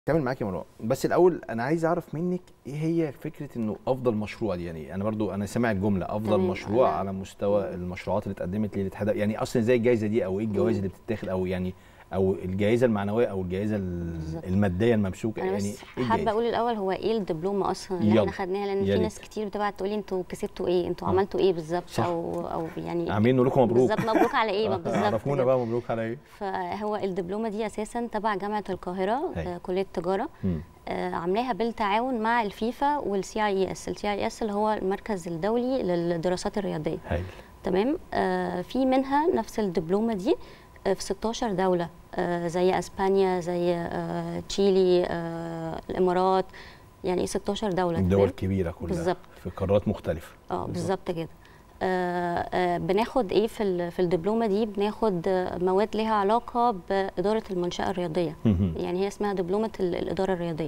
كمل معاك يا مروان بس الاول انا عايز اعرف منك ايه هي فكره انه افضل مشروع دي يعني انا برضو انا سامع الجمله افضل تمام، مشروع أنا- على مستوى المشروعات اللي اتقدمت للاتحاد يعني اصلا زي الجائزه دي او ايه الجوائز اللي بتتاخد او يعني او الجائزه المعنويه او الجائزه ال- بالظبط. الماديه الممسوكه انا يعني بس ايه حابه الجايزة؟ اقول الاول هو ايه الدبلومه اصلا اللي يلا. احنا خدناها لان يا في ريت. ناس كتير بتبعت تقولي انتوا كسبتوا ايه انتوا آه. عملتوا ايه بالظبط صح. او او يعني عاملين نقول لكم مبروك بالظبط مبروك على ايه ما بالظبط عرفونا كده. بقى مبروك على ايه فهو الدبلومه دي اساسا تبع جامعه القاهره هاي. آه، كليه تجاره مم. آه، عاملاها بالتعاون مع الفيفا والسي اي اس السي اي اس اللي هو المركز الدولي للدراسات الرياضيه هايل تمام آه في منها نفس الدبلومه دي آه في 16 دوله آه زي اسبانيا زي آه تشيلي آه الامارات يعني 16 دوله الدول تمام؟ كبيره كلها بالظبط. في قارات مختلفه اه بالظبط كده آه آه بناخد ايه في ال- في الدبلومه دي بناخد آه، مواد ليها علاقه باداره المنشاه الرياضيه مهم. يعني هي اسمها دبلومه ال- الاداره الرياضيه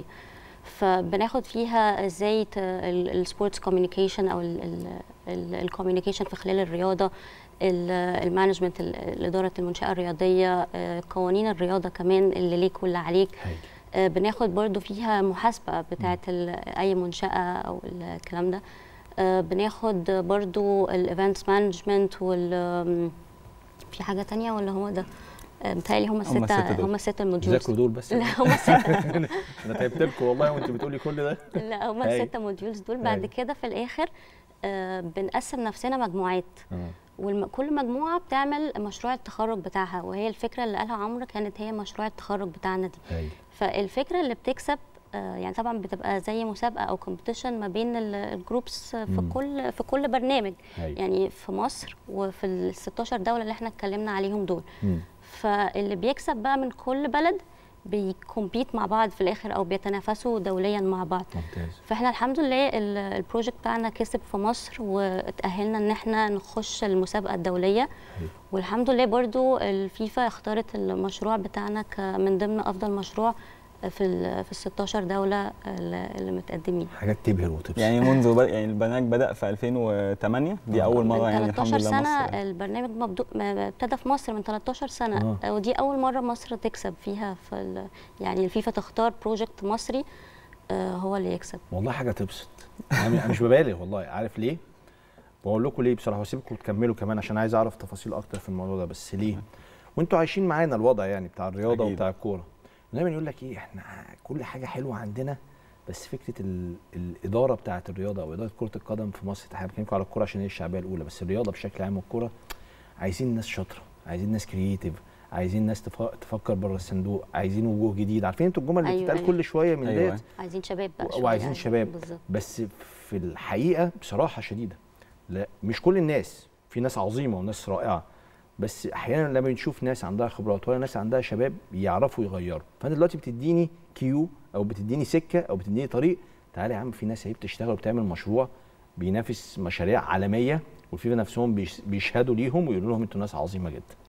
فبناخد فيها ازاي السبورتس كوميونيكيشن او الكوميونيكيشن في خلال الرياضه المانجمنت اداره المنشاه الرياضيه آه، قوانين الرياضه كمان اللي ليك واللي عليك هايل آه، بناخد برضو فيها محاسبة بتاعة أي منشأة أو الكلام ده آه، بناخد برضو الايفنتس مانجمنت وال آم، في حاجة تانية ولا هو ده؟ آه، متهيألي هم الستة الستة دول. هم الستة الموديولز ذاكروا دول بس لا هم الستة انا تعبت لكم والله وانت بتقولي كل ده لا هم هاي. الستة موديولز دول بعد هاي. كده في الآخر آه، بنقسم نفسنا مجموعات آه. وكل مجموعة بتعمل مشروع التخرج بتاعها وهي الفكرة اللي قالها عمرو كانت هي مشروع التخرج بتاعنا دي هايل فالفكره اللي بتكسب آه، يعني طبعا بتبقى زي مسابقه او كومبيتيشن ما بين ال- الجروبس في مم. كل في كل برنامج هايل يعني في مصر وفي ال 16 دوله اللي احنا اتكلمنا عليهم دول مم. فاللي بيكسب بقى من كل بلد بيكومبيت مع بعض في الاخر او بيتنافسوا دوليا مع بعض ممتاز فاحنا الحمد لله ال- البروجكت بتاعنا كسب في مصر واتأهلنا ان احنا نخش المسابقة الدولية حلو. والحمد لله برضو الفيفا اختارت المشروع بتاعنا ك- من ضمن افضل مشروع في ال في ال 16 دولة اللي اللي متقدمين حاجات تبهر وتبسط يعني منذ بدأ يعني البرنامج بدأ في 2008 دي آه. أول مرة من يعني الحمد 13 لله سنة مصر البرنامج مبدو... ما- ابتدى في مصر من 13 سنة آه. ودي أول مرة مصر تكسب فيها في ال... يعني الفيفا تختار بروجكت مصري آه، هو اللي يكسب والله حاجه تبسط انا أنا مش ببالغ والله عارف ليه بقول لكم ليه بصراحه واسيبكم تكملوا كمان عشان عايز اعرف تفاصيل اكتر في الموضوع ده بس ليه وانتوا عايشين معانا الوضع يعني بتاع الرياضه أكيد. وبتاع الكوره دايما يقول لك ايه احنا كل حاجه حلوه عندنا بس فكره ال... الاداره بتاعه الرياضه او اداره كره القدم في مصر احنا بنتكلم على الكوره عشان هي الشعبيه الاولى بس الرياضه بشكل عام والكوره عايزين ناس شاطره عايزين ناس كرييتيف عايزين ناس تف... تفكر بره الصندوق عايزين وجوه جديد عارفين انتوا الجمل اللي أيوة، بتتقال أيوة. كل شويه من أيوة. ديت عايزين شباب بقى و- شوية وعايزين يعني. شباب. بالظبط بس في الحقيقه بصراحه شديده لا مش كل الناس في ناس عظيمه وناس رائعه بس احيانا لما بنشوف ناس عندها خبرات ولا ناس عندها شباب يعرفوا يغيروا فانت دلوقتي بتديني كيو او بتديني سكه او بتديني طريق تعالى يا عم في ناس اهي بتشتغل وبتعمل مشروع بينافس مشاريع عالميه والفيفا نفسهم بيش- بيشهدوا ليهم ويقولوا لهم انتوا ناس عظيمه جدا